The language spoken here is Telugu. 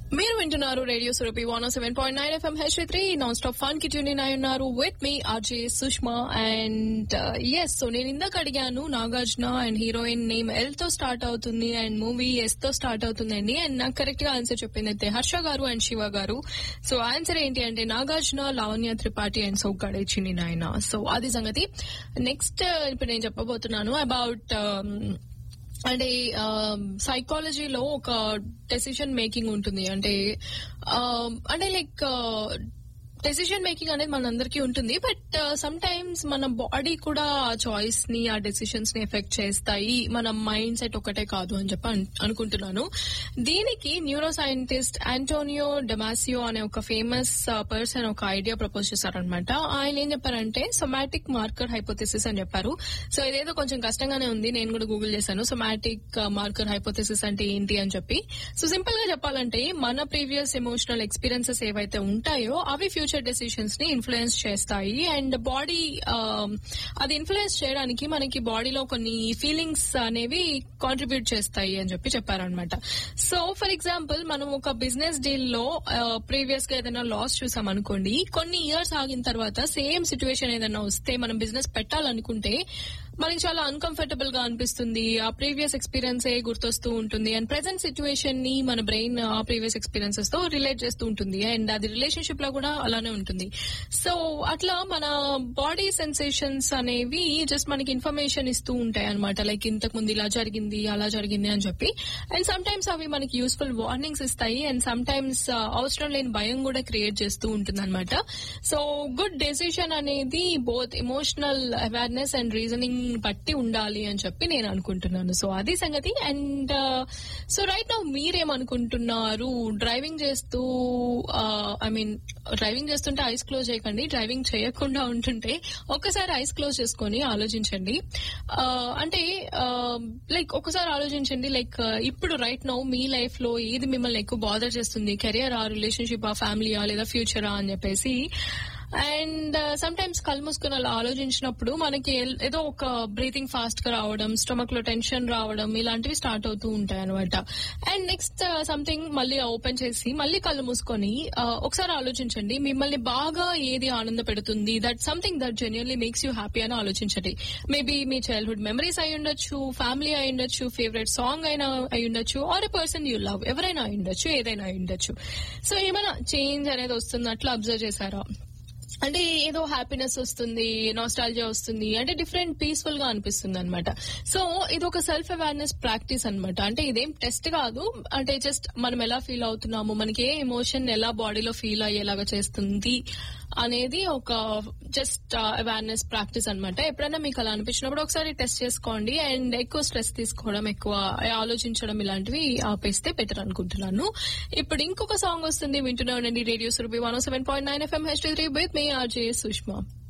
మీరు వింటున్నారు radio Surabhi one seven point nine FM H three non stop fun కి ట్యూన్ అయి ఉన్నారు విత్ మీ RJ Sushma and yes so నేను ఇందాక అడిగాను Nagarjuna and heroine name L తో స్టార్ట్ అవుతుంది అండ్ మూవీ ఎస్ తో స్టార్ట్ అవుతుందండి అండ్ నాకు కరెక్ట్ గా ఆన్సర్ చెప్పింది అయితే హర్ష గారు అండ్ శివ గారు సో ఆన్సర్ ఏంటి అంటే నాగార్జున లావణ్య త్రిపాఠి అండ్ సౌకడే చిన్ని నాయన సో అది సంగతి నెక్స్ట్ ఇప్పుడు నేను చెప్పబోతున్నాను అబౌట్ అంటే సైకాలజీలో ఒక డెసిషన్ మేకింగ్ ఉంటుంది అంటే ఆ, అంటే లైక్ డెసిషన్ మేకింగ్ అనేది మనందరికీ ఉంటుంది బట్ సమ్ టైమ్స్ మన బాడీ కూడా ఆ చాయిస్ ని ఆ డెసిషన్స్ ని ఎఫెక్ట్ చేస్తాయి మన మైండ్ సెట్ ఒకటే కాదు అని చెప్పి అన్- అనుకుంటున్నాను దీనికి న్యూరో సైంటిస్ట్ ఆంటోనియో డెమాసియో అనే ఒక ఫేమస్ పర్సన్ ఒక ఐడియా ప్రపోజ్ చేశారనమాట ఆయన ఏం చెప్పారంటే సొమాటిక్ మార్కర్ హైపోథెసిస్ అని చెప్పారు సో ఇదేదో కొంచెం కష్టంగానే ఉంది నేను కూడా గూగుల్ చేశాను సొమాటిక్ మార్కర్ హైపోథెసిస్ అంటే ఏంటి అని చెప్పి సో సింపుల్ గా చెప్పాలంటే మన ప్రీవియస్ ఎమోషనల్ ఎక్స్పీరియన్సెస్ ఏవైతే ఉంటాయో అవి ఫ్యూచర్ డెసిషన్స్ ని ఇన్ఫ్లుయెన్స్ చేస్తాయి అండ్ బాడీ అది ఇన్ఫ్లుయెన్స్ చేయడానికి మనకి బాడీలో కొన్ని ఫీలింగ్స్ అనేవి కాంట్రిబ్యూట్ చేస్తాయి అని చెప్పి చెప్పారనమాట సో ఫర్ ఎగ్జాంపుల్ మనం ఒక బిజినెస్ డీల్ లో ప్రీవియస్ గా ఏదైనా లాస్ చూసాం అనుకోండి కొన్ని ఇయర్స్ ఆగిన తర్వాత సేమ్ సిచ్యువేషన్ ఏదైనా వస్తే మనం బిజినెస్ పెట్టాలనుకుంటే మనకి చాలా అన్కంఫర్టబుల్ గా అనిపిస్తుంది ఆ ప్రీవియస్ ఎక్స్పీరియన్స్ ఏ గుర్తొస్తూ ఉంటుంది అండ్ ప్రెసెంట్ సిచ్యువేషన్ ని మన బ్రెయిన్ ఆ ప్రీవియస్ ఎక్స్పీరియన్సెస్ తో రిలేట్ చేస్తూ ఉంటుంది అండ్ అది రిలేషన్షిప్ లో కూడా అలానే ఉంటుంది సో అట్లా మన బాడీ సెన్సేషన్స్ అనేవి జస్ట్ మనకి ఇన్ఫర్మేషన్ ఇస్తూ ఉంటాయి అనమాట లైక్ ఇంతకు ముందు ఇలా జరిగింది అలా జరిగింది అని చెప్పి అండ్ సమ్ టైమ్స్ అవి మనకి యూస్ఫుల్ వార్నింగ్స్ ఇస్తాయి అండ్ సమ్ టైమ్స్ అవసరం లేని భయం కూడా క్రియేట్ చేస్తూ ఉంటుంది అనమాట సో గుడ్ డెసిషన్ అనేది both emotional awareness and reasoning బట్టి ఉండాలి అని చెప్పి నేను అనుకుంటున్నాను సో అది సంగతి అండ్ సో రైట్ నా మీరేమనుకుంటున్నారు డ్రైవింగ్ చేస్తూ ఐ మీన్ డ్రైవింగ్ చేస్తుంటే ఐస్ క్లోజ్ చేయకండి డ్రైవింగ్ చేయకుండా ఉంటుంటే ఒక్కసారి ఐస్ క్లోజ్ చేసుకొని ఆలోచించండి ఆ, అంటే లైక్ ఒకసారి ఆలోచించండి లైక్ ఇప్పుడు రైట్ నౌ మీ లైఫ్ లో ఏది మిమ్మల్ని ఎక్కువ బాదర్ చేస్తుంది కెరియర్ ఆ రిలేషన్షిప్ ఆ ఫ్యామిలీయా లేదా ఫ్యూచరా అని చెప్పేసి అండ్ సమ్ టైమ్స్ కళ్ళు మూసుకుని అలా ఆలోచించినప్పుడు మనకి ఎల్- ఏదో ఒక బ్రీతింగ్ ఫాస్ట్ గా రావడం స్టమక్ లో టెన్షన్ రావడం ఇలాంటివి స్టార్ట్ అవుతూ ఉంటాయి అనమాట అండ్ నెక్స్ట్ సంథింగ్ మళ్ళీ ఓపెన్ చేసి మళ్ళీ కళ్ళు మూసుకొని uh, ఒకసారి ఆలోచించండి మిమ్మల్ని బాగా ఏది ఆనంద పెడుతుంది that something that genuinely makes you happy అని ఆలోచించండి మేబీ మీ చైల్డ్హుడ్ మెమరీస్ అయి ఉండొచ్చు ఫ్యామిలీ అయి ఉండొచ్చు ఫేవరెట్ సాంగ్ అయినా అయి ఉండొచ్చు or a person you love ఎవరైనా అయి ఉండొచ్చు ఏదైనా అయి ఉండొచ్చు సో ఏమైనా చేంజ్ అనేది వస్తుంది అట్లా అబ్జర్వ్ చేశారా అంటే ఏదో హ్యాపీనెస్ వస్తుంది నాస్టాలజియా వస్తుంది అంటే డిఫరెంట్ పీస్ఫుల్ గా అనిపిస్తుంది అనమాట సో ఇది ఒక సెల్ఫ్ అవేర్నెస్ ప్రాక్టీస్ అన్నమాట అంటే ఇదేం టెస్ట్ కాదు అంటే జస్ట్ మనం ఎలా ఫీల్ అవుతున్నాము మనకి ఏ ఎమోషన్ ఎలా బాడీలో ఫీల్ అయ్యేలాగా చేస్తుంది అనేది ఒక జస్ట్ అవేర్నెస్ ప్రాక్టీస్ అన్నమాట ఎప్పుడైనా మీకు అలా అనిపించినప్పుడు ఒకసారి టెస్ట్ చేసుకోండి అండ్ ఎక్కువ స్ట్రెస్ తీసుకోవడం ఎక్కువ ఆలోచించడం ఇలాంటివి ఆపేస్తే బెటర్ అనుకుంటున్నాను ఇప్పుడు ఇంకొక సాంగ్ వస్తుంది వింటూనే ఉండండి radio Surabhi one seven point nine FM H three with మీ ఆర్జే సుష్మా